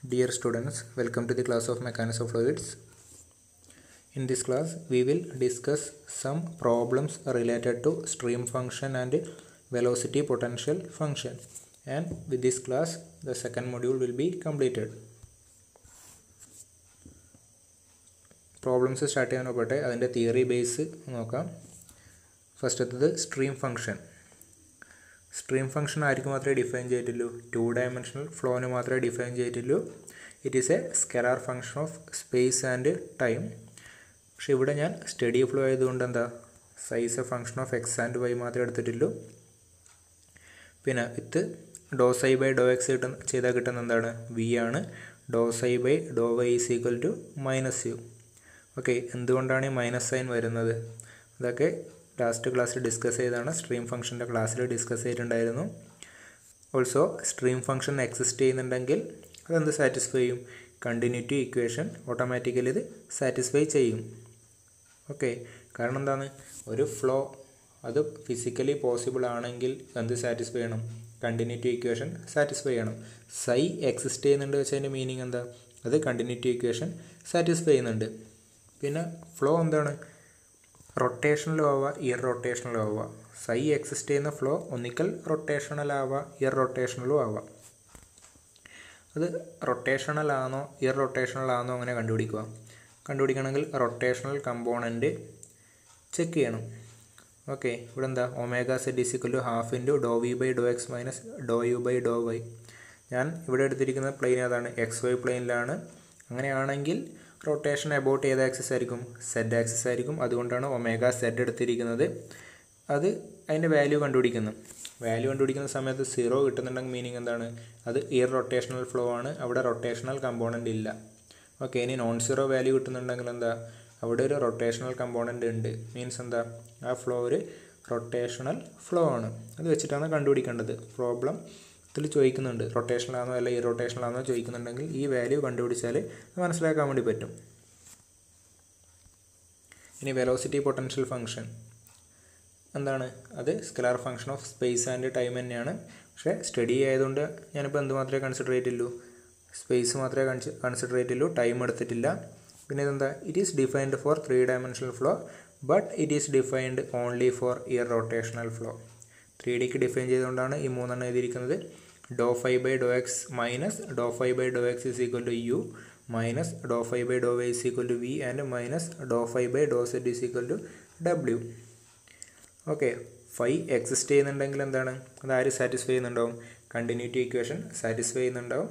Dear students, welcome to the class of Mechanics of Fluids. In this class, we will discuss some problems related to stream function and velocity potential function. And with this class, the second module will be completed. Problems start ചെയ്യാൻ പോട്ടെ അതിൻ്റെ theory base നോക്കാം ഫസ്റ്റത്തത് stream function stream function ആർക്ക് മാത്രമേ define ചെയ്തിട്ടുള്ളൂ two dimensional ഫ്ലോന് മാത്രമേ ഡിഫൈൻ ചെയ്തിട്ടുള്ളൂ it is a scalar function of space and time പക്ഷെ ഇവിടെ ഞാൻ സ്റ്റഡി ഫ്ലോ ആയതുകൊണ്ട് എന്താ psi a function of x and y മാത്രമേ എടുത്തിട്ടുള്ളൂ പിന്നെ വിത്ത് ഡോ സൈ ബൈ ഡോ എക്സ് കിട്ടുന്ന ചെയ്താൽ കിട്ടുന്ന എന്താണ് വി ആണ് doh psi by Dr y is equal to minus u okay എന്തുകൊണ്ടാണ് ഈ മൈനസ് സൈൻ വരുന്നത് അതൊക്കെ ലാസ്റ്റ് ക്ലാസ്സിൽ ഡിസ്കസ് ചെയ്താണ് സ്ട്രീം ഫംഗ്ഷൻ്റെ ക്ലാസ്സിൽ ഡിസ്കസ് ചെയ്തിട്ടുണ്ടായിരുന്നു ഓൾസോ സ്ട്രീം ഫംഗ്ഷൻ എക്സിസ്റ്റ് ചെയ്യുന്നുണ്ടെങ്കിൽ അതെന്ത് സാറ്റിസ്ഫൈ ചെയ്യും കണ്ടിന്യൂറ്റി ഇക്വേഷൻ ഓട്ടോമാറ്റിക്കലി ഇത് സാറ്റിസ്ഫൈ ചെയ്യും ഓക്കെ കാരണം എന്താണ് ഒരു ഫ്ലോ അത് ഫിസിക്കലി പോസിബിൾ ആണെങ്കിൽ എന്ത് സാറ്റിസ്ഫൈ ചെയ്യണം കണ്ടിന്യൂറ്റി ഇക്വേഷൻ സാറ്റിസ്ഫൈ ചെയ്യണം സൈ എക്സിസ്റ്റ് ചെയ്യുന്നുണ്ട് വെച്ചതിൻ്റെ മീനിങ് എന്താ അത് കണ്ടിന്യൂറ്റി ഇക്വേഷൻ സാറ്റിസ്ഫൈ ചെയ്യുന്നുണ്ട് പിന്നെ ഫ്ലോ എന്താണ് റൊട്ടേഷണലും ആവുക ഇയർ റൊട്ടേഷണലും ആവുക സൈ എക്സിസ്റ്റ് ചെയ്യുന്ന ഫ്ലോ ഒന്നിക്കൽ റൊട്ടേഷണൽ ആവുക ഇയർ റൊട്ടേഷണലും ആവുക അത് റൊട്ടേഷണൽ ആണോ ഇയർ റൊട്ടേഷണൽ ആണോ അങ്ങനെ കണ്ടുപിടിക്കുക കണ്ടുപിടിക്കണമെങ്കിൽ റൊട്ടേഷണൽ കമ്പോണൻറ്റ് ചെക്ക് ചെയ്യണം ഓക്കെ ഇവിടെ എന്താ omega z is equal to half into doh v by Dr x minus doh u by Dr y ഞാൻ ഇവിടെ എടുത്തിരിക്കുന്ന പ്ലെയിൻ ഏതാണ് എക്സ് വൈ പ്ലെയിനിലാണ് അങ്ങനെയാണെങ്കിൽ റൊട്ടേഷൻ എബൌട്ട് ഏത് ആക്സിസ് ആയിരിക്കും സെഡ് ആക്സിസ് ആയിരിക്കും അതുകൊണ്ടാണ് ഒമേഗ സെഡ് എടുത്തിരിക്കുന്നത് അത് അതിൻ്റെ വാല്യൂ കണ്ടുപിടിക്കുന്നു വാല്യൂ കണ്ടുപിടിക്കുന്ന സമയത്ത് സീറോ കിട്ടുന്നുണ്ടെങ്കിൽ മീനിങ് എന്താണ് അത് ഇയർ റൊട്ടേഷണൽ ഫ്ലോ ആണ് അവിടെ റൊട്ടേഷണൽ കമ്പോണൻ്റ് ഇല്ല ഓക്കെ ഇനി നോൺ സീറോ വാല്യൂ കിട്ടുന്നുണ്ടെങ്കിൽ എന്താ അവിടെ ഒരു റൊട്ടേഷണൽ കമ്പോണൻ്റ് ഉണ്ട് മീൻസ് എന്താ ആ ഫ്ലോ ഒരു റൊട്ടേഷണൽ ഫ്ലോ ആണ് അത് വെച്ചിട്ടാണ് കണ്ടുപിടിക്കേണ്ടത് പ്രോബ്ലം ഇതിൽ ചോദിക്കുന്നുണ്ട് റൊട്ടേഷണൽ ആണോ അല്ല ഇറൊട്ടേഷണൽ ആണോ ചോദിക്കുന്നുണ്ടെങ്കിൽ ഈ വാല്യൂ കണ്ടുപിടിച്ചാൽ മനസ്സിലാക്കാൻ വേണ്ടി പറ്റും ഇനി വെലോസിറ്റി പൊട്ടൻഷ്യൽ ഫംഗ്ഷൻ എന്താണ് അത് scalar function of space and time തന്നെയാണ് പക്ഷേ സ്റ്റഡി ആയതുകൊണ്ട് ഞാനിപ്പോൾ എന്ത് മാത്രമേ കൺസിഡർ ചെയ്തിട്ടുള്ളൂ സ്പേസ് മാത്രമേ കൺസിഡർ ചെയ്തിട്ടുള്ളൂ ടൈം എടുത്തിട്ടില്ല പിന്നെ ഇതെന്താ it is defined for three dimensional flow but it is defined only for irrotational flow three ഡിക്ക് ഡിഫൈൻ ചെയ്തുകൊണ്ടാണ് ഈ മൂന്നെണ്ണം എഴുതിയിരിക്കുന്നത് doh five by Dr x minus Dr five by Dr x is equal to u minus Dr five by Dr y is equal to v and minus Dr five by doh z is equal to ഡബ്ല്യു okay phi exist ചെയ്യുന്നുണ്ടെങ്കിൽ എന്താണ് അത് ആര് satisfy ചെയ്യുന്നുണ്ടാവും continuity equation satisfy ചെയ്യുന്നുണ്ടാവും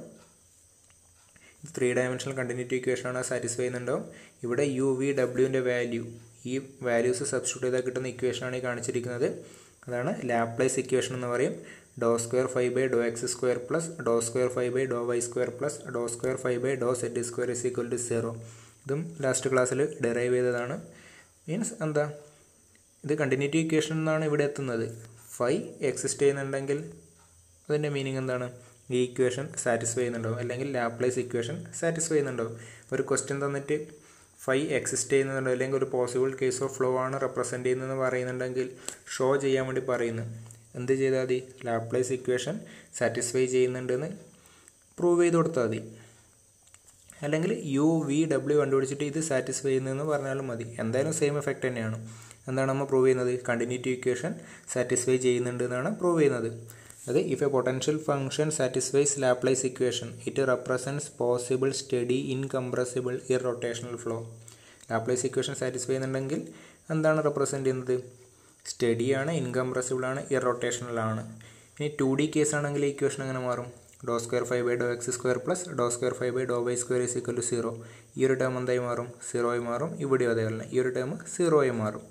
three dimensional continuity ഇക്വേഷനാണ് satisfy ചെയ്യുന്നുണ്ടാവും ഇവിടെ യു വി ഡബ്ല്യുവിൻ്റെ വാല്യൂ ഈ വാല്യൂസ് സബ്സ്റ്റിറ്റ്യൂട്ട് ചെയ്താൽ കിട്ടുന്ന ഇക്വേഷനാണ് ഈ കാണിച്ചിരിക്കുന്നത് അതാണ് ലാപ്ലേസ് ഇക്വേഷൻ എന്ന് പറയും doh square five by Dr x square plus doh square five by Dr y square plus doh square five by doh z square is equal to zero ഇതും last ക്ലാസ്സിൽ derive ചെയ്തതാണ് means എന്താ ഇത് continuity equation എന്നാണ് ഇവിടെ എത്തുന്നത് five exist ചെയ്യുന്നുണ്ടെങ്കിൽ അതിൻ്റെ മീനിങ് എന്താണ് ഈ ഇക്വേഷൻ സാറ്റിസ്ഫൈ ചെയ്യുന്നുണ്ടാവും അല്ലെങ്കിൽ ലാപ്ലേസ് ഇക്വേഷൻ സാറ്റിസ്ഫൈ ചെയ്യുന്നുണ്ടാവും ഒരു ക്വസ്റ്റ്യൻ തന്നിട്ട് ഫൈവ് എക്സിസ്റ്റ് ചെയ്യുന്നുണ്ടോ അല്ലെങ്കിൽ ഒരു പോസിബിൾ കേസ് ഓഫ് ഫ്ലോ ആണ് റെപ്രസെൻറ്റ് ചെയ്യുന്നതെന്ന് പറയുന്നുണ്ടെങ്കിൽ ഷോ ചെയ്യാൻ വേണ്ടി പറയുന്നു എന്ത് ചെയ്താൽ മതി ലാപ്ലേസ് ഇക്വേഷൻ സാറ്റിസ്ഫൈ ചെയ്യുന്നുണ്ടെന്ന് പ്രൂവ് ചെയ്ത് കൊടുത്താൽ മതി അല്ലെങ്കിൽ യു വി ഡബ്ല്യു കണ്ടുപിടിച്ചിട്ട് ഇത് സാറ്റിസ്ഫൈ ചെയ്യുന്നതെന്ന് പറഞ്ഞാലും മതി എന്തായാലും സെയിം എഫക്റ്റ് തന്നെയാണ് എന്താണ് നമ്മൾ പ്രൂവ് ചെയ്യുന്നത് കണ്ടിന്യൂറ്റി ഇക്വേഷൻ സാറ്റിസ്ഫൈ ചെയ്യുന്നുണ്ട് എന്നാണ് പ്രൂവ് ചെയ്യുന്നത് അത് if a potential function satisfies Laplace equation it represents possible steady incompressible irrotational flow Laplace equation satisfy ചെയ്യുന്നുണ്ടെങ്കിൽ എന്താണ് റെപ്രസെൻറ്റ് ചെയ്യുന്നത് സ്റ്റഡിയാണ് ഇൻകംപ്രസിബിൾ ആണ് ഇർ റൊട്ടേഷണൽ ആണ് ഇനി ടു ഡി കേസ് ആണെങ്കിൽ ഇക്വേഷൻ എങ്ങനെ മാറും doh square five by Dr x square plus doh square five by Dr y square is equal to zero ഈ ഒരു ടേം എന്തായി മാറും സീറോയി മാറും ഇവിടെയും അതേപോലെ ഈ ഒരു ടേം സീറോയി മാറും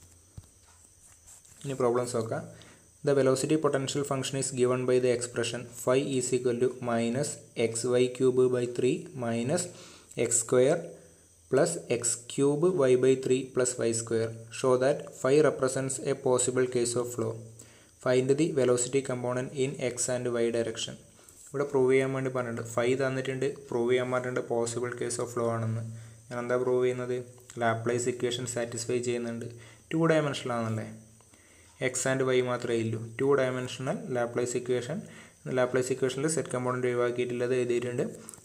ഇനി പ്രോബ്ലംസ് നോക്കാം The velocity potential function is given by the expression phi is equal to minus xy cube by 3 minus x square plus x cube y by 3 plus y square. Show that phi represents a possible case of flow. Find the velocity component in x and y direction. ഇവിടെ prove ചെയ്യാൻ വേണ്ടി പറഞ്ഞിട്ടുണ്ട് phi തന്നിട്ടുണ്ട് prove ചെയ്യാൻ പറഞ്ഞിട്ടുണ്ട് possible case of flow ആണെന്ന് ഞാൻ എന്താ പ്രൂവ് ചെയ്യുന്നത് ലാപ്ലൈസ് ഇക്വേഷൻ സാറ്റിസ്ഫൈ ചെയ്യുന്നുണ്ട് ടു ഡയമെൻഷനിൽ ആണല്ലേ എക്സ് ആൻഡ് വൈ മാത്രമേ ഇല്ലൂ two dimensional Laplace equation Laplace ഇക്വേഷനിൽ സെറ്റ് കമ്പോണൻറ്റ് ഒഴിവാക്കിയിട്ടുള്ളത് എഴുതിയിട്ടുണ്ട്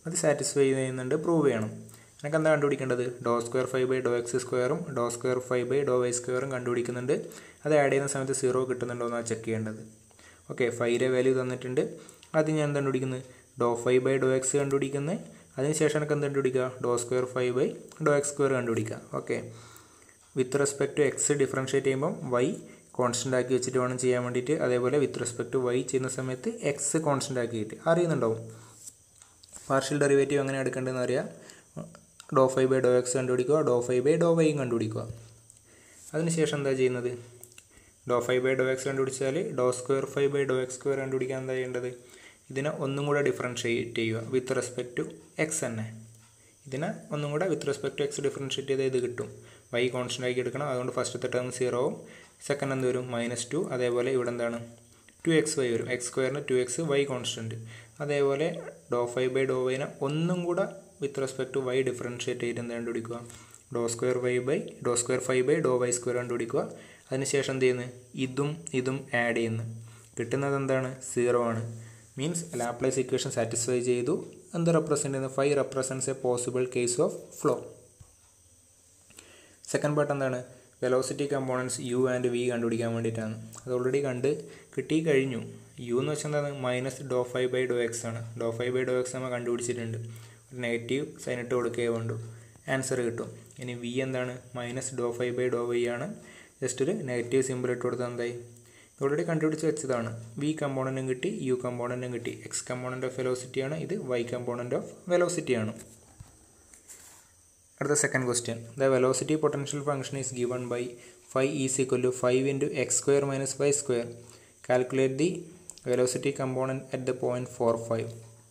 അത് സാറ്റിസ്ഫൈ ചെയ്യുന്നുണ്ട് പ്രൂവ് ചെയ്യണം എനിക്ക് എന്താ കണ്ടുപിടിക്കേണ്ടത് doh square five by Dr x സ്ക്വയറും doh square five by Dr y സ്ക്വയറും കണ്ടുപിടിക്കുന്നുണ്ട് അത് ആഡ് ചെയ്യുന്ന സമയത്ത് സീറോ കിട്ടുന്നുണ്ടോ എന്നാണ് ചെക്ക് ചെയ്യേണ്ടത് ഓക്കെ ഫൈവിൻ്റെ വാല്യൂ തന്നിട്ടുണ്ട് അത് ഞാൻ എന്താ കണ്ടുപിടിക്കുന്നത് doh five by Dr x കണ്ടുപിടിക്കുന്നത് അതിനുശേഷം എനിക്ക് എന്ത് കണ്ടുപിടിക്കുക ഡോ square five by Dr x square കണ്ടുപിടിക്കുക okay with respect to x differentiate ചെയ്യുമ്പം വൈ കോൺസ്റ്റൻ്റ് ആക്കി വെച്ചിട്ട് വേണം ചെയ്യാൻ വേണ്ടിയിട്ട് അതേപോലെ വിത്ത് റെസ്പെക്ട് ടു വൈ ചെയ്യുന്ന സമയത്ത് എക്സ് കോൺസ്റ്റൻ്റ് ആക്കിയിട്ട് അറിയുന്നുണ്ടാവും പാർഷ്യൽ ഡെറിവേറ്റീവ് എങ്ങനെ എടുക്കേണ്ടതെന്ന് അറിയാം doh five by Dr x കണ്ടുപിടിക്കുക ഡോ ഫൈവ് ബൈ ഡോ വൈയും കണ്ടുപിടിക്കുക അതിനുശേഷം എന്താ ചെയ്യുന്നത് doh five by Dr x കണ്ടുപിടിച്ചാൽ doh square five by Dr x square കണ്ടുപിടിക്കാൻ എന്താ ചെയ്യേണ്ടത് ഇതിനെ ഒന്നും കൂടെ ഡിഫറൻഷ്യേറ്റ് ചെയ്യുക വിത്ത് റെസ്പെക്ട് ടു എക്സ് തന്നെ ഇതിനെ ഒന്നും കൂടെ with respect to x differentiate ചെയ്ത് ഇത് കിട്ടും വൈ കോൺസ്റ്റൻ്റ് ആക്കി എടുക്കണം അതുകൊണ്ട് ഫസ്റ്റത്തെ ടേം സീറോവും സെക്കൻഡ് എന്ത് വരും മൈനസ് ടു അതേപോലെ ഇവിടെ എന്താണ് ടു എക്സ് വൈ വരും എക്സ് സ്ക്വയറിന് ടു എക്സ് വൈ കോൺസ്റ്റൻറ്റ് അതേപോലെ ഡോ ഫൈവ് ബൈ ഡോ വൈനെ ഒന്നും കൂടെ with respect to y differentiate ചെയ്ത് എന്ത് കണ്ടുപിടിക്കുക ഡോ square y by doe square five by Dr y square കണ്ടുപിടിക്കുക അതിനുശേഷം എന്ത് ചെയ്യുന്നത് ഇതും ഇതും ആഡ് ചെയ്യുന്നു കിട്ടുന്നത് എന്താണ് സീറോ ആണ് മീൻസ് ലാപ്ലേസ് ഇക്വേഷൻ സാറ്റിസ്ഫൈ ചെയ്തു എന്ത് റെപ്രസെൻ്റ് ചെയ്യുന്നത് five represents a possible case of flow second part എന്താണ് velocity components u and v കണ്ടുപിടിക്കാൻ വേണ്ടിയിട്ടാണ് അത് ഓൾറെഡി കണ്ട് കിട്ടി കഴിഞ്ഞു യു എന്ന് വെച്ചാൽ എന്താണ് minus Dr five by Dr x ആണ് doe five by Dr x നമ്മൾ കണ്ടുപിടിച്ചിട്ടുണ്ട് ഒരു നെഗറ്റീവ് സൈൻ ഇട്ട് കൊടുക്കുകയേ വേണ്ടു ആൻസർ കിട്ടും ഇനി വി എന്താണ് minus Dr five by Dr y ആണ് ജസ്റ്റ് ഒരു നെഗറ്റീവ് സിമ്പിൾ ഇട്ട് കൊടുത്താൽ എന്തായി ഓൾറെഡി കണ്ടുപിടിച്ച് വെച്ചതാണ് വി കമ്പോണൻറ്റും കിട്ടി യു കമ്പോണൻറ്റും കിട്ടി എക്സ് കമ്പോണൻ്റ് ഓഫ് വെലോസിറ്റി ആണ് ഇത് വൈ കമ്പോണൻ്റ് ഓഫ് വെലോസിറ്റി ആണ് അടുത്ത second question the velocity potential function is given by five is equal to five into x square minus y square calculate the velocity component at the point four five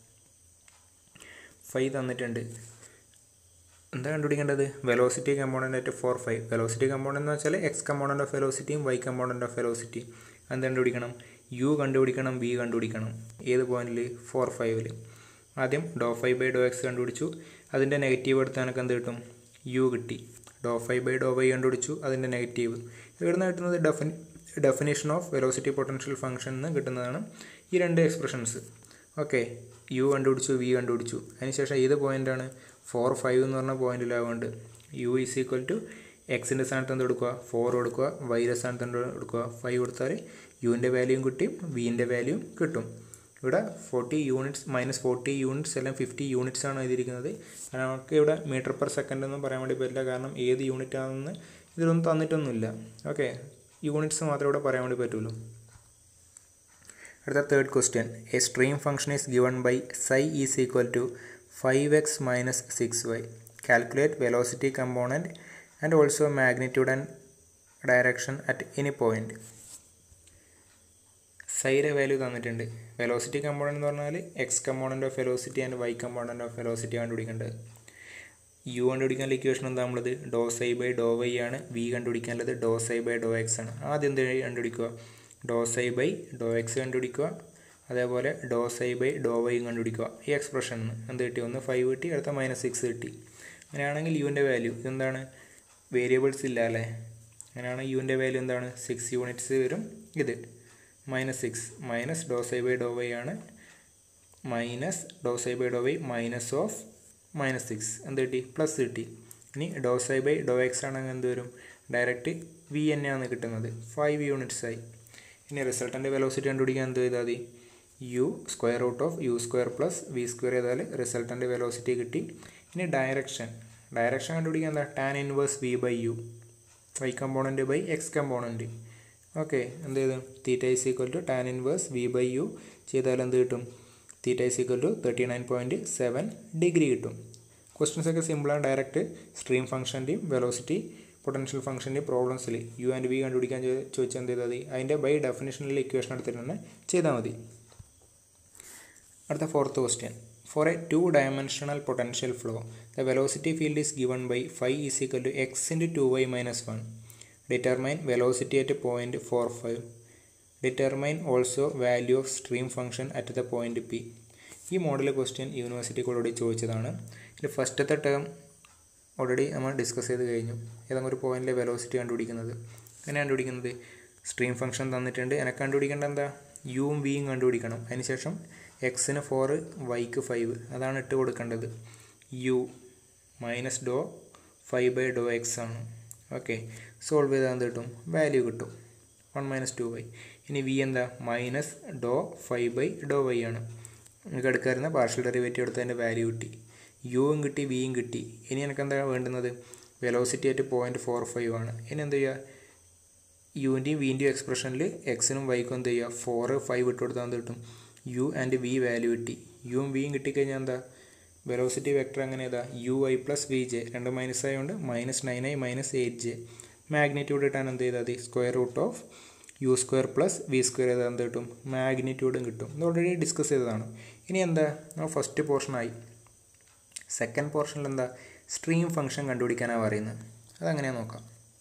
five തന്നിട്ടുണ്ട് എന്താ കണ്ടുപിടിക്കേണ്ടത് velocity component at four five velocity component എന്ന് വെച്ചാൽ x component of വെലോസിറ്റിയും y component of velocity എന്ത് കണ്ടുപിടിക്കണം U കണ്ടുപിടിക്കണം V കണ്ടുപിടിക്കണം ഏത് പോയിന്റിൽ ഫോർ ഫൈവിൽ ആദ്യം doe five by Dr x കണ്ടുപിടിച്ചു അതിൻ്റെ നെഗറ്റീവ് എടുത്ത് എനിക്ക് എന്ത് കിട്ടും യു കിട്ടി doe five by Dr y കണ്ടുപിടിച്ചു അതിൻ്റെ നെഗറ്റീവ് ഇവിടുന്ന് കിട്ടുന്നത് ഡെഫിനി definition of velocity potential function എന്ന് കിട്ടുന്നതാണ് ഈ രണ്ട് എക്സ്പ്രഷൻസ് ഓക്കെ യു കണ്ടുപിടിച്ചു വി കണ്ടുപിടിച്ചു അതിനുശേഷം ഏത് പോയിൻ്റാണ് ഫോർ ഫൈവ് എന്ന് പറഞ്ഞ പോയിന്റിലാവുകൊണ്ട് യു ഈസ് ഈക്വൽ ടു എക്സിൻ്റെ സ്ഥാനത്ത് എന്ത് കൊടുക്കുക ഫോർ കൊടുക്കുക വൈയുടെ സ്ഥാനത്ത് എന്ത് കൊടുക്കുക ഫൈവ് കൊടുത്താൽ യുവിൻ്റെ വാല്യൂയും കിട്ടും വിൻ്റെ വാല്യൂയും കിട്ടും ഇവിടെ forty units minus forty units എല്ലാം ഫിഫ്റ്റി യൂണിറ്റ്സ് ആണ് എഴുതിയിരിക്കുന്നത് കാരണം നമുക്ക് ഇവിടെ മീറ്റർ പെർ സെക്കൻഡ് ഒന്നും പറയാൻ വേണ്ടി പറ്റില്ല കാരണം ഏത് യൂണിറ്റ് ആണെന്ന് ഇതിലൊന്നും തന്നിട്ടൊന്നുമില്ല ഓക്കെ യൂണിറ്റ്സ് മാത്രമേ ഇവിടെ പറയാൻ വേണ്ടി പറ്റുള്ളൂ അടുത്ത third question a stream function is given by psi is equal to five x minus six y calculate velocity component and also magnitude and direction at any point സൈയുടെ value തന്നിട്ടുണ്ട് velocity component എന്ന് പറഞ്ഞാൽ x component of velocity and y component of velocity കണ്ടുപിടിക്കേണ്ടത് u കണ്ടുപിടിക്കാനുള്ള equation എന്താ നമ്മളത് doe psi by Dr y ആണ് v കണ്ടുപിടിക്കാനുള്ളത് doe psi by Dr x ആണ് ആദ്യം എന്ത് കണ്ടുപിടിക്കുക ഡോ സൈ ബൈ ഡോ എക്സ് കണ്ടുപിടിക്കുക അതേപോലെ ഡോ സൈ ബൈ ഡോ വൈ കണ്ടുപിടിക്കുക ഈ എക്സ്പ്രഷൻ എന്ത് കിട്ടി ഒന്ന് ഫൈവ് കിട്ടി അടുത്ത മൈനസ് സിക്സ് കിട്ടി അങ്ങനെയാണെങ്കിൽ യുവിൻ്റെ വാല്യൂ ഇതെന്താണ് വേരിയബിൾസ് ഇല്ല അല്ലേ അങ്ങനെയാണെങ്കിൽ യുവിൻ്റെ വാല്യൂ എന്താണ് സിക്സ് യൂണിറ്റ്സ് വരും ഇത് minus six minus doe psi by Dr y ആണ് minus doe psi by Dr y minus of minus six എന്ത് കിട്ടി പ്ലസ് കിട്ടി ഇനി ഡോ സൈ ബൈ ഡോ എക്സ് ആണെങ്കിൽ എന്ത് വരും ഡയറക്റ്റ് വി തന്നെയാണ് കിട്ടുന്നത് ഫൈവ് യൂണിറ്റ്സ് ആയി ഇനി റിസൾട്ടൻ്റെ വെലോസിറ്റി കണ്ടുപിടിക്കാൻ എന്ത് ചെയ്താൽ മതി u square root of u square plus v square ചെയ്താൽ റിസൾട്ടൻ്റെ വെലോസിറ്റി കിട്ടി ഇനി ഡയറക്ഷൻ ഡയറക്ഷൻ കണ്ടുപിടിക്കാൻ എന്താ tan inverse v by u y component by x component okay എന്ത് ചെയ്തു theta is equal to tan inverse v by u ചെയ്താൽ എന്ത് കിട്ടും theta is equal to thirty nine point seven degree കിട്ടും questions ഒക്കെ സിമ്പിളാണ് ഡയറക്റ്റ് സ്ട്രീം ഫംഗ്ഷൻ്റെയും velocity potential ഫംഗ്ഷൻ്റെയും പ്രോബ്ലംസിൽ യു ആൻഡ് വി കണ്ടുപിടിക്കാൻ ചോദിച്ചാൽ എന്ത് ചെയ്താൽ മതി അതിൻ്റെ ബൈ ഡെഫിനേഷനിൽ ഇക്വേഷൻ എടുത്തിട്ട് തന്നെ ചെയ്താൽ മതി അടുത്ത fourth question for a two dimensional potential flow the velocity field is given by five is equal to x into two y minus one determine velocity at point four five determine also value of stream function at the point P ഈ model question യൂണിവേഴ്സിറ്റിക്ക് already ചോദിച്ചതാണ് ഇതിൽ ഫസ്റ്റത്തെ term already നമ്മൾ discuss ചെയ്ത് കഴിഞ്ഞു ഏതെങ്കിലും ഒരു പോയിന്റിലെ വെലോസിറ്റി കണ്ടുപിടിക്കുന്നത് എങ്ങനെ കണ്ടുപിടിക്കുന്നത് സ്ട്രീം ഫംഗ്ഷൻ തന്നിട്ടുണ്ട് എനിക്ക് കണ്ടുപിടിക്കേണ്ട എന്താ യുവും വിയും കണ്ടുപിടിക്കണം അതിനുശേഷം എക്സിന് ഫോറ് വൈക്ക് ഫൈവ് അതാണ് ഇട്ട് കൊടുക്കേണ്ടത് u minus Dr five by Dr x ആണ് ഓക്കെ സോൾവ് ചെയ്താൽ എന്ത് കിട്ടും വാല്യൂ കിട്ടും വൺ മൈനസ് ടു വൈ ഇനി വി എന്താ minus Dr five by Dr y ആണ് നമുക്ക് എടുക്കാറുന്ന പാർഷ്യൽ ഡെറിവേറ്റീവ് എടുത്തതിൻ്റെ വാല്യൂ കിട്ടി യുവും കിട്ടി വിയും കിട്ടി ഇനി എനിക്ക് എന്താ വേണ്ടുന്നത് വെലോസിറ്റി ആയിട്ട് പോയിൻറ്റ് ഫോർ ഫൈവ് ആണ് ഇനി എന്ത് ചെയ്യുക യുവിൻ്റെയും വിൻ്റെയും എക്സ്പ്രഷനിൽ എക്സിനും വൈക്കും എന്ത് ചെയ്യുക ഫോറ് ഫൈവ് ഇട്ട് കൊടുത്താൽ എന്ത് കിട്ടും യു ആൻഡ് വി വാല്യൂ കിട്ടി യുവും വിയും കിട്ടിക്കഴിഞ്ഞാൽ എന്താ വെലോസിറ്റി വെക്ടർ അങ്ങനെ ഏതാ u i plus v j രണ്ട് മൈനസ് ആയതുകൊണ്ട് minus nine i minus eight j magnitude കിട്ടാൻ എന്ത് ചെയ്താൽ മതി square root of u square plus v square ചെയ്താൽ എന്ത് കിട്ടും മാഗ്നിറ്റ്യൂഡും കിട്ടും ഇത് ഓൾറെഡി ഡിസ്കസ് ചെയ്തതാണ് ഇനി എന്താ നമ്മൾ ഫസ്റ്റ് പോർഷനായി സെക്കൻഡ് പോർഷനിൽ എന്താ സ്ട്രീം ഫംഗ്ഷൻ കണ്ടുപിടിക്കാനാണ് പറയുന്നത് അതങ്ങനെയാണ് നോക്കാം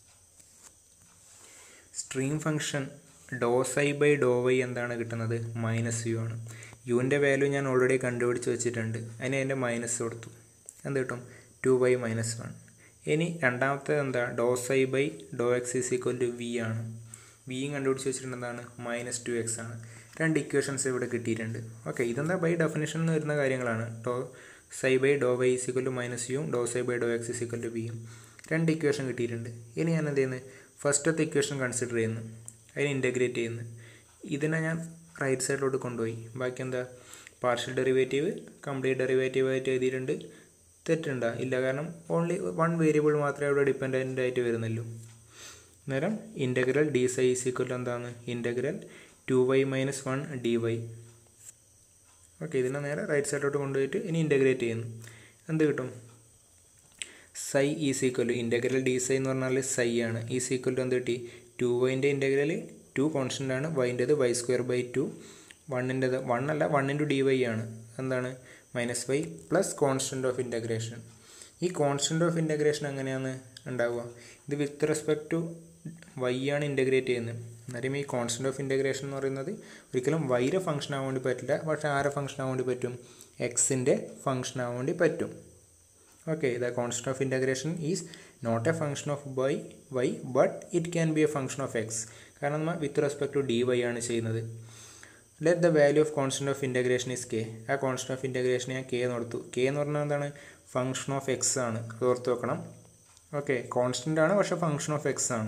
stream function doe psi by Dr y എന്താണ് കിട്ടുന്നത് മൈനസ് യു ആണ് യുവിൻ്റെ വാല്യൂ ഞാൻ ഓൾറെഡി കണ്ടുപിടിച്ച് വെച്ചിട്ടുണ്ട് അതിന് അതിൻ്റെ മൈനസ് കൊടുത്തു എന്ത് കിട്ടും ടു വൈ മൈനസ് വൺ ഇനി രണ്ടാമത്തെ എന്താ doe psi by Dr x is equal to v ആണ് വിയും കണ്ടുപിടിച്ച് വെച്ചിട്ടുണ്ട് എന്താണ് മൈനസ് ടു എക്സ് ആണ് രണ്ട് ഇക്വേഷൻസ് ഇവിടെ കിട്ടിയിട്ടുണ്ട് ഓക്കെ ഇതെന്താ ബൈ ഡെഫിനേഷൻ എന്ന് വരുന്ന കാര്യങ്ങളാണ് doe psi by Dr y is equal to minus യും doe psi by Dr x is equal to വിയും രണ്ട് ഇക്വേഷൻ കിട്ടിയിട്ടുണ്ട് ഇനി ഞാൻ എന്ത് ചെയ്യുന്നത് ഫസ്റ്റത്തെ ഇക്വേഷൻ കൺസിഡർ ചെയ്യുന്നു അതിനെ ഇൻറ്റഗ്രേറ്റ് ചെയ്യുന്നു ഇതിനെ ഞാൻ റൈറ്റ് സൈഡിലോട്ട് കൊണ്ടുപോയി ബാക്കി എന്താ പാർഷ്യൽ ഡെറിവേറ്റീവ് കംപ്ലീറ്റ് ഡെറിവേറ്റീവ് ആയിട്ട് എഴുതിയിട്ടുണ്ട് തെറ്റുണ്ടോ ഇല്ല കാരണം ഓൺലി വൺ വേരിയബിൾ മാത്രമേ അവിടെ ഡിപ്പെൻഡൻ്റ് ആയിട്ട് വരുന്നുള്ളൂ അന്നേരം integral d psi is equal എന്താണ് integral two y minus one d y okay ഇതിനെ നേരെ റൈറ്റ് സൈഡിലോട്ട് കൊണ്ടുപോയിട്ട് ഇനി ഇൻ്റഗ്രേറ്റ് ചെയ്യുന്നു എന്ത് കിട്ടും psi is equal to integral d psi എന്ന് പറഞ്ഞാൽ സൈ ആണ് ഈസ് ഈക്വൽ ടു എന്ത് കിട്ടി ടു വൈൻ്റെ ഇൻ്റഗ്രൽ ടു കോൺസ്റ്റൻ്റ് ആണ് വൈൻ്റെത് വൈ സ്ക്വയർ ബൈ ടു വണ്ണിൻ്റെത് വൺ അല്ല വൺ ഇൻറ്റു ഡി വൈ ആണ് എന്താണ് minus y plus constant of integration ഈ കോൺസ്റ്റൻ്റ് ഓഫ് ഇൻ്റഗ്രേഷൻ എങ്ങനെയാണ് ഉണ്ടാവുക ഇത് വിത്ത് റെസ്പെക്ട് ടു വൈ ആണ് ഇൻ്റഗ്രേറ്റ് ചെയ്യുന്നത് അന്നേരം ഈ കോൺസ്റ്റൻ്റ് ഓഫ് ഇൻ്റഗ്രേഷൻ എന്ന് പറയുന്നത് ഒരിക്കലും വൈയുടെ ഫംഗ്ഷൻ ആവാൻ വേണ്ടി പറ്റില്ല പക്ഷേ ആരെ ഫംഗ്ഷൻ ആവാൻ വേണ്ടി പറ്റും എക്സിൻ്റെ ഫംഗ്ഷൻ ആവാൻ വേണ്ടി പറ്റും okay the constant of integration is not a function of y y but it can be a function of x കാരണം നമ്മൾ with respect to d y ആണ് ചെയ്യുന്നത് let the value of constant of integration is k ആ constant of integration ഞാൻ k എന്ന് കൊടുത്തു K എന്ന് പറഞ്ഞാൽ എന്താണ് ഫംഗ്ഷൻ ഓഫ് എക്സ് ആണ് അത് ഓർത്ത് വെക്കണം ഓക്കെ കോൺസ്റ്റൻ്റ് ആണ് പക്ഷേ ഫംഗ്ഷൻ ഓഫ് എക്സ് ആണ്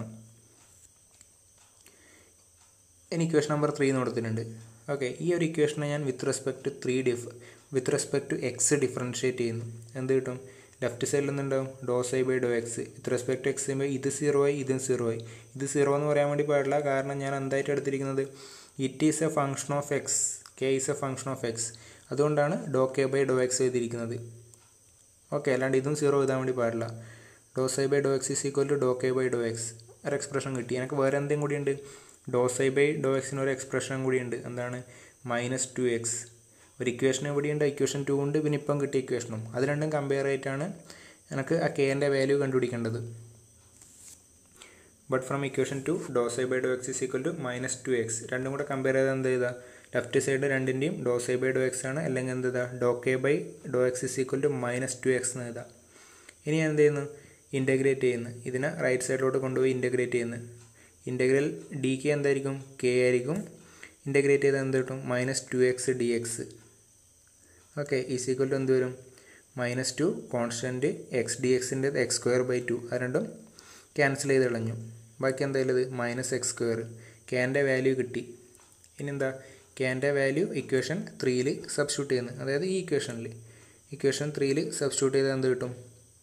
ഇനി ഇക്വേഷൻ നമ്പർ ത്രീ എന്ന് കൊടുത്തിട്ടുണ്ട് ഓക്കെ ഈ ഒരു ഇക്വേഷനെ ഞാൻ with respect to three diff with respect to x differentiate ചെയ്യുന്നു എന്ത് കിട്ടും ലെഫ്റ്റ് സൈഡിൽ നിന്നുണ്ടാവും doe psi by Dr x with respect to x ചെയ്യുമ്പോൾ ഇത് സീറോ ആയി ഇതും സീറോ ആയി ഇത് സീറോ എന്ന് പറയാൻ വേണ്ടി പാടില്ല കാരണം ഞാൻ എന്തായിട്ട് എടുത്തിരിക്കുന്നത് it is a function of x k is a function of x അതുകൊണ്ടാണ് doe k by Dr x എഴുതിയിരിക്കുന്നത് ഓക്കെ അല്ലാണ്ട് ഇതും സീറോ എഴുതാൻ വേണ്ടി പാടില്ല doe psi by Dr x is equal to doe k by Dr x ഒരു expression കിട്ടി എനിക്ക് വേറെ എന്തെങ്കിലും കൂടിയുണ്ട് ഡോ സൈ ബൈ ഡോ എക്സിന് ഒരു എക്സ്പ്രഷൻ കൂടിയുണ്ട് എന്താണ് മൈനസ് ടു എക്സ് ഒരു ഇക്വേഷൻ എവിടെയുണ്ട് ഇക്വേഷൻ ടു ഉണ്ട് പിന്നെ ഇപ്പം കിട്ടിയ ഇക്വേഷനും അത് രണ്ടും കമ്പയർ ആയിട്ടാണ് എനിക്ക് ആ കെൻ്റെ വാല്യൂ കണ്ടുപിടിക്കേണ്ടത് but from equation two doe psi by Dr x is equal to minus two x രണ്ടും കൂടെ കമ്പയർ ചെയ്താൽ എന്ത് ചെയ്താൽ ലെഫ്റ്റ് സൈഡ് രണ്ടിൻ്റെയും ഡോ സൈ ബൈ ഡോ എക്സ് ആണ് അല്ലെങ്കിൽ എന്ത് ചെയ്താൽ doe k by Dr x is equal to minus two x എന്ന് എഴുതാം ഇനി ഞാൻ എന്ത് ചെയ്യുന്നു ഇൻ്റഗ്രേറ്റ് ചെയ്യുന്നു ഇതിനെ റൈറ്റ് സൈഡിലോട്ട് കൊണ്ടുപോയി ഇൻ്റഗ്രേറ്റ് ചെയ്യുന്നു ഇൻ്റഗ്രൽ ഡി കെ എന്തായിരിക്കും കെ ആയിരിക്കും ഇൻ്റഗ്രേറ്റ് ചെയ്താൽ എന്ത് കിട്ടും minus two x d x okay is equal to എന്ത് വരും minus two constant x d എക്സിൻ്റെ എക്സ് സ്ക്വയർ ബൈ ടു അത് രണ്ടും ക്യാൻസൽ ചെയ്ത് കളഞ്ഞു ബാക്കി എന്തായാലും മൈനസ് എക്സ് സ്ക്വയർ കെൻ്റെ വാല്യൂ കിട്ടി ഇനി എന്താ കെൻ്റെ വാല്യൂ ഇക്വേഷൻ ത്രീയിൽ സബ്സ്റ്റിറ്റ്യൂട്ട് ചെയ്യുന്നു അതായത് ഈ ഇക്വേഷനിൽ ഇക്വേഷൻ ത്രീയിൽ സബ്സ്റ്റിറ്റ്യൂട്ട് ചെയ്താൽ എന്ത് കിട്ടും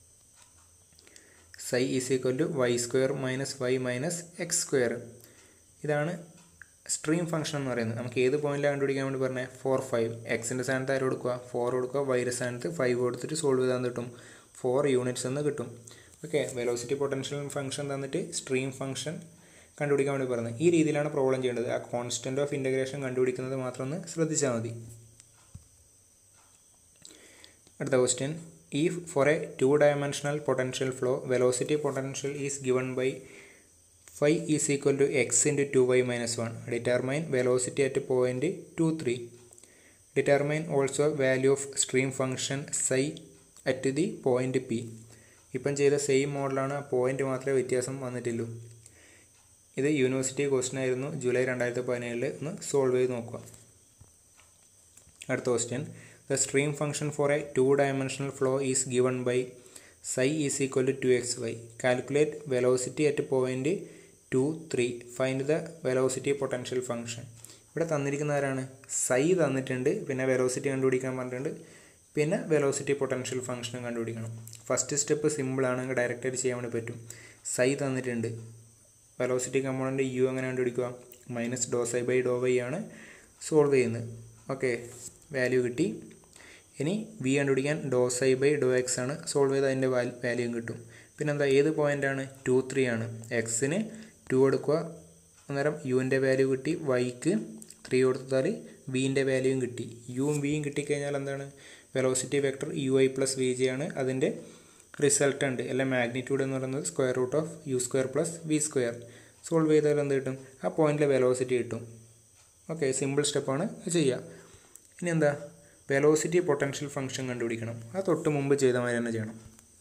psi is equal to y square minus y minus x square ഇതാണ് സ്ട്രീം ഫംഗ്ഷൻ എന്ന് പറയുന്നത് നമുക്ക് ഏത് പോയിന്റിലാണ് കണ്ടുപിടിക്കാൻ വേണ്ടി പറഞ്ഞാൽ ഫോർ ഫൈവ് എക്സിൻ്റെ സ്ഥാനത്ത് ആര് കൊടുക്കുക ഫോർ കൊടുക്കുക വൈയുടെ സ്ഥാനത്ത് ഫൈവ് കൊടുത്തിട്ട് സോൾവ് ചെയ്താൽ കിട്ടും ഫോർ യൂണിറ്റ്സ് എന്ന് കിട്ടും ഓക്കെ വെലോസിറ്റി പൊട്ടൻഷ്യൽ ഫംഗ്ഷൻ തന്നിട്ട് സ്ട്രീം ഫംഗ്ഷൻ കണ്ടുപിടിക്കാൻ വേണ്ടി പറയുന്നത് ഈ രീതിയിലാണ് പ്രോബ്ലം ചെയ്യേണ്ടത് ആ കോൺസ്റ്റൻറ്റ് ഓഫ് ഇൻറ്റഗ്രേഷൻ കണ്ടുപിടിക്കുന്നത് മാത്രം ഒന്ന് ശ്രദ്ധിച്ചാൽ മതി അടുത്ത question if for a two dimensional potential flow velocity potential is given by phi is equal to x into 2y minus 1 determine velocity at point 2 3 determine also value of stream function psi at the point p ഇപ്പം ചെയ്ത same മോഡലാണ് point മാത്രമേ വ്യത്യാസം വന്നിട്ടുള്ളൂ ഇത് university question ആയിരുന്നു July രണ്ടായിരത്തി പതിനേഴിൽ ഒന്ന് സോൾവ് ചെയ്ത് നോക്കുക അടുത്ത question the stream function for a two dimensional flow is given by psi is equal to two x y calculate velocity at point two three find the velocity potential function ഇവിടെ തന്നിരിക്കുന്ന ആരാണ് സൈ തന്നിട്ടുണ്ട് പിന്നെ velocity കണ്ടുപിടിക്കാൻ പറഞ്ഞിട്ടുണ്ട് പിന്നെ velocity potential ഫംഗ്ഷനും കണ്ടുപിടിക്കണം ഫസ്റ്റ് സ്റ്റെപ്പ് സിമ്പിളാണ് ഡയറക്റ്റ് ആയിട്ട് ചെയ്യാൻ വേണ്ടി പറ്റും സൈ തന്നിട്ടുണ്ട് വെലോസിറ്റി കമ്പോണൻറ്റ് യു എങ്ങനെ കണ്ടുപിടിക്കുക minus doe psi by Dr y ആണ് സോൾവ് ചെയ്യുന്നത് ഓക്കെ വാല്യൂ കിട്ടി ഇനി വി കണ്ടുപിടിക്കാൻ doe psi by Dr x ആണ് സോൾവ് ചെയ്ത് അതിൻ്റെ വാല്യൂയും കിട്ടും പിന്നെന്താ ഏത് പോയിൻ്റാണ് ടു ത്രീ ആണ് എക്സിന് ടു കൊടുക്കുക അന്നേരം യുവിൻ്റെ വാല്യൂ കിട്ടി വൈക്ക് ത്രീ കൊടുത്താൽ വിൻ്റെ വാല്യൂയും കിട്ടി യുവും വിയും കിട്ടിക്കഴിഞ്ഞാൽ എന്താണ് velocity vector u i plus v g ആണ് അതിൻ്റെ റിസൾട്ടൻ്റ് അല്ല മാഗ്നിറ്റ്യൂഡ് എന്ന് പറയുന്നത് square root of u square plus v square solve ചെയ്താൽ എന്ത് കിട്ടും ആ പോയിന്റിലെ വെലോസിറ്റി കിട്ടും ഓക്കെ സിമ്പിൾ സ്റ്റെപ്പാണ് ചെയ്യുക ഇനി എന്താ വെലോസിറ്റി പൊട്ടൻഷ്യൽ ഫംഗ്ഷൻ കണ്ടുപിടിക്കണം അത് തൊട്ട് മുമ്പ് ചെയ്ത മാതിരി തന്നെ ചെയ്യണം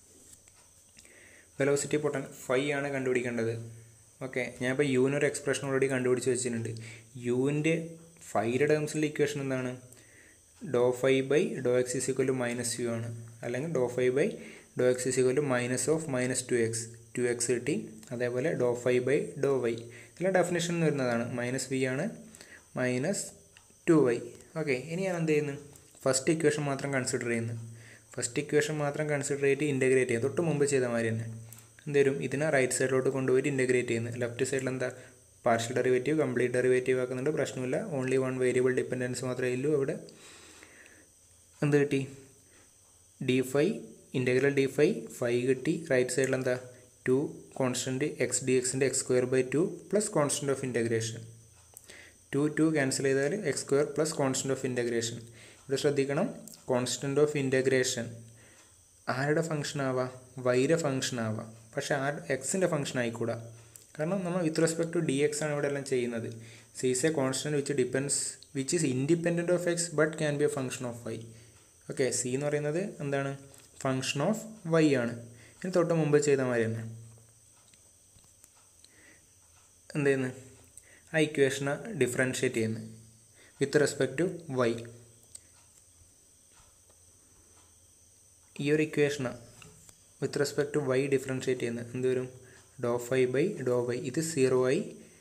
വെലോസിറ്റി പൊട്ടൻ ഫൈ ആണ് കണ്ടുപിടിക്കേണ്ടത് ഓക്കെ ഞാനിപ്പോൾ യുവിനൊരു എക്സ്പ്രഷൻ ഓൾറെഡി കണ്ടുപിടിച്ച് വെച്ചിട്ടുണ്ട് യുവിൻ്റെ ഫൈയുടെ ടേംസിലെ ഇക്വേഷൻ എന്താണ് doe phi by Dr x is equal to minus u ആണ് അല്ലെങ്കിൽ doe phi by Dr x is equal to minus of minus two x two x കിട്ടി അതേപോലെ doe phi by Dr y ഇതിലെ definition വരുന്നതാണ് minus v ആണ് minus two y okay ഇനി ഞാൻ എന്ത് ചെയ്യുന്നു ഫസ്റ്റ് ഇക്വേഷൻ മാത്രം കൺസിഡർ ചെയ്യുന്നു ഫസ്റ്റ് ഇക്വേഷൻ മാത്രം കൺസിഡർ ചെയ്തിട്ട് ഇൻറ്റഗ്രേറ്റ് ചെയ്യും തൊട്ട് മുമ്പ് ചെയ്ത മാതിരി തന്നെ എന്തേലും ഇതിനെ റൈറ്റ് സൈഡിലോട്ട് കൊണ്ടുപോയിട്ട് ഇൻറ്റഗ്രേറ്റ് ചെയ്യുന്നു ലെഫ്റ്റ് സൈഡിൽ എന്താ പാർഷ്യൽ ഡെറിവേറ്റീവ് കംപ്ലീറ്റ് ഡെറിവേറ്റീവ് ആക്കുന്നുണ്ട് പ്രശ്നമില്ല ഓൺലി വൺ വേരിയബിൾ ഡിപ്പെൻഡൻസ് മാത്രമേ ഉള്ളൂ അവിടെ എന്ത് കിട്ടി d phi integral d phi five കിട്ടി റൈറ്റ് സൈഡിൽ എന്താ ടു കോൺസ്റ്റൻറ്റ് എക്സ് ഡി എക്സിൻ്റെ x square by two plus constant of integration two two cancel ചെയ്താൽ x square plus constant of integration ഇവിടെ ശ്രദ്ധിക്കണം കോൺസ്റ്റൻറ്റ് ഓഫ് ഇൻറ്റഗ്രേഷൻ ആരുടെ function ആവാം വൈയുടെ ഫംഗ്ഷൻ ആവാം പക്ഷേ ആ എക്സിൻ്റെ ഫംഗ്ഷൻ ആയിക്കൂടാ കാരണം നമ്മൾ with respect to d x ആണ് ഇവിടെ എല്ലാം ചെയ്യുന്നത് C's a constant which depends which is independent of x but can be a function of y okay C എന്ന് പറയുന്നത് എന്താണ് ഫംഗ്ഷൻ ഓഫ് വൈ ആണ് ഇനി തൊട്ട് മുമ്പ് ചെയ്ത മാതിരി തന്നെ എന്ത് ചെയ്യുന്നു ആ ഇക്വേഷനെ ഡിഫറൻഷ്യേറ്റ് ചെയ്യുന്നു വിത്ത് റെസ്പെക്ട് ടു വൈ ഈ ഒരു ഇക്വേഷന് with respect to y differentiate ചെയ്യുന്നത് എന്ത് വരും dow phi by Dr y ഇത് സീറോ ആയി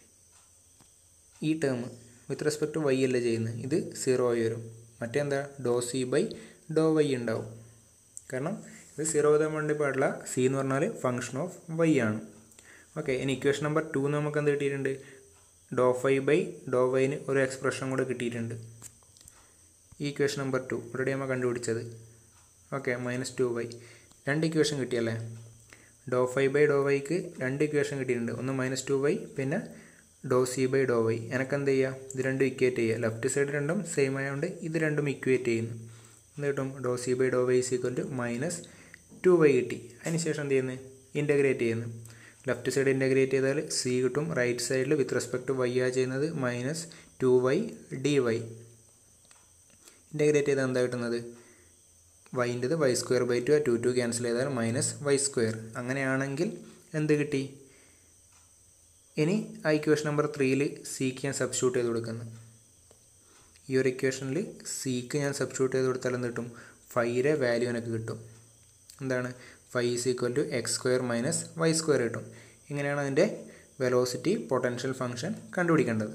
ഈ term with respect to y അല്ല ചെയ്യുന്നത് ഇത് സീറോ ആയി വരും മറ്റേന്താ dow c by Dr y ഉണ്ടാവും കാരണം ഇത് സീറോ ചെയ്താൻ വേണ്ടി പാടില്ല സി എന്ന് പറഞ്ഞാൽ ഫങ്ഷൻ ഓഫ് വൈ ആണ് ഓക്കെ ഇനി ഇക്വേഷൻ നമ്പർ ടു നമുക്ക് എന്ത് കിട്ടിയിട്ടുണ്ട് ഡോ ഫൈ ബൈ ഡോ വൈന് ഒരു എക്സ്പ്രഷൻ കൂടെ കിട്ടിയിട്ടുണ്ട് ഈ ഇക്വേഷൻ നമ്പർ ടു ഓൾറെഡി നമ്മൾ കണ്ടുപിടിച്ചത് ഓക്കെ മൈനസ് ടു വൈ രണ്ട് ഇക്വേഷൻ കിട്ടിയല്ലേ ഡോ ഫൈ ബൈ ഡോ വൈക്ക് രണ്ട് ഇക്വേഷൻ കിട്ടിയിട്ടുണ്ട് ഒന്ന് മൈനസ് ടു വൈ പിന്നെ dow c by Dr y എനക്ക് എന്ത് ചെയ്യുക ഇത് രണ്ടും ഇക്വേറ്റ് ചെയ്യുക ലെഫ്റ്റ് സൈഡ് രണ്ടും സെയിം ആയതുകൊണ്ട് ഇത് രണ്ടും ഇക്വേറ്റ് ചെയ്യുന്നു എന്ത് കിട്ടും dow c by Dr y is equal to minus two y കിട്ടി അതിനുശേഷം എന്ത് ചെയ്യുന്നു ഇൻറ്റഗ്രേറ്റ് ചെയ്യുന്നു ലെഫ്റ്റ് സൈഡ് ഇൻറ്റഗ്രേറ്റ് ചെയ്താൽ സി കിട്ടും റൈറ്റ് സൈഡിൽ വിത്ത് റെസ്പെക്ട് ടു വൈ ആ ചെയ്യുന്നത് minus two y d y integrate ചെയ്താൽ എന്താ കിട്ടുന്നത് വൈൻ്റെത് വൈ സ്ക്വയർ ബൈ ടു ആ ടു ടു ക്യാൻസൽ ചെയ്താൽ മൈനസ് വൈ സ്ക്വയർ അങ്ങനെയാണെങ്കിൽ എന്ത് കിട്ടി ഇനി ആ ഇക്വേഷൻ നമ്പർ ത്രീയിൽ സിക്ക് ഞാൻ സബ്സ്റ്റിറ്റ്യൂട്ട് ചെയ്ത് കൊടുക്കുന്നു ഈ ഒരു ഇക്വേഷനിൽ സിക്ക് ഞാൻ സബ്സ്റ്റിറ്റ്യൂട്ട് ചെയ്ത് കൊടുത്താൽ എന്ത് കിട്ടും ഫൈയുടെ വാല്യൂ എനിക്ക് കിട്ടും എന്താണ് five is equal to x square minus y square കിട്ടും ഇങ്ങനെയാണ് അതിൻ്റെ വെലോസിറ്റി പൊട്ടൻഷ്യൽ ഫംഗ്ഷൻ കണ്ടുപിടിക്കേണ്ടത്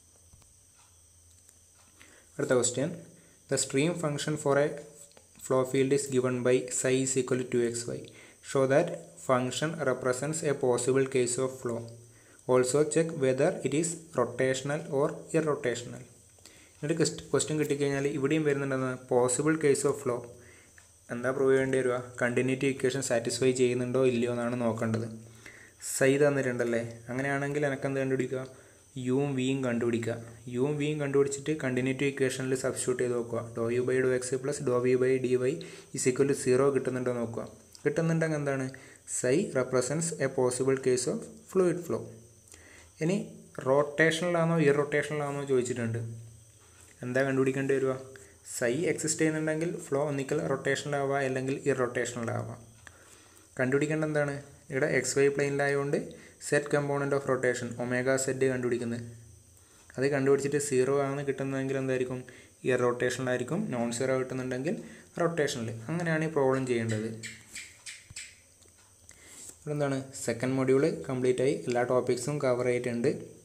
അടുത്ത question the stream function for a flow field is given by psi is equal to 2xy. Show that function represents a possible case of flow. Also check whether it is rotational or irrotational. എന്നിട്ട് question കിട്ടിക്കഴിഞ്ഞാൽ ഇവിടെയും വരുന്നുണ്ടെന്ന് possible case of flow എന്താ prove ചെയ്യേണ്ടി വരിക continuity equation satisfy ചെയ്യുന്നുണ്ടോ ഇല്ലയോ എന്നാണ് നോക്കേണ്ടത് സൈ തന്നിട്ടുണ്ടല്ലേ അങ്ങനെയാണെങ്കിൽ എനക്കെന്ത് കണ്ടുപിടിക്കുക യുവും വിയും കണ്ടുപിടിക്കുക യുവും വിയും കണ്ടുപിടിച്ചിട്ട് കണ്ടിന്യൂറ്റി ഇക്വേഷനിൽ സബ്സ്റ്റിറ്റ്യൂട്ട് ചെയ്ത് നോക്കുക dow u by Dr x plus dow v by d y is equal to zero കിട്ടുന്നുണ്ടോ നോക്കുക കിട്ടുന്നുണ്ടെങ്കിൽ എന്താണ് psi represents a possible case of fluid flow ഇനി റൊട്ടേഷനിലാണോ ഇറൊട്ടേഷനിലാണോ ചോദിച്ചിട്ടുണ്ട് എന്താ കണ്ടുപിടിക്കേണ്ടി വരിക സൈ എക്സിസ്റ്റ് ചെയ്യുന്നുണ്ടെങ്കിൽ ഫ്ലോ ഒന്നിക്കൽ റൊട്ടേഷനിലാവുക അല്ലെങ്കിൽ ഇറൊട്ടേഷനിലാവുക കണ്ടുപിടിക്കേണ്ട എന്താണ് ഇവിടെ എക്സ് വൈ പ്ലെയിനിലായതുകൊണ്ട് z component of rotation omega z കണ്ടുപിടിക്കുന്നത് അത് കണ്ടുപിടിച്ചിട്ട് സീറോ ആണ് കിട്ടുന്നതെങ്കിൽ എന്തായിരിക്കും ഇയർ റൊട്ടേഷനിലായിരിക്കും നോൺ സീറോ കിട്ടുന്നുണ്ടെങ്കിൽ റൊട്ടേഷനിൽ അങ്ങനെയാണ് ഈ പ്രോബ്ലം ചെയ്യേണ്ടത് ഇവിടെ എന്താണ് സെക്കൻഡ് മൊഡ്യൂൾ കംപ്ലീറ്റ് ആയി എല്ലാ ടോപ്പിക്സും കവർ ആയിട്ടുണ്ട്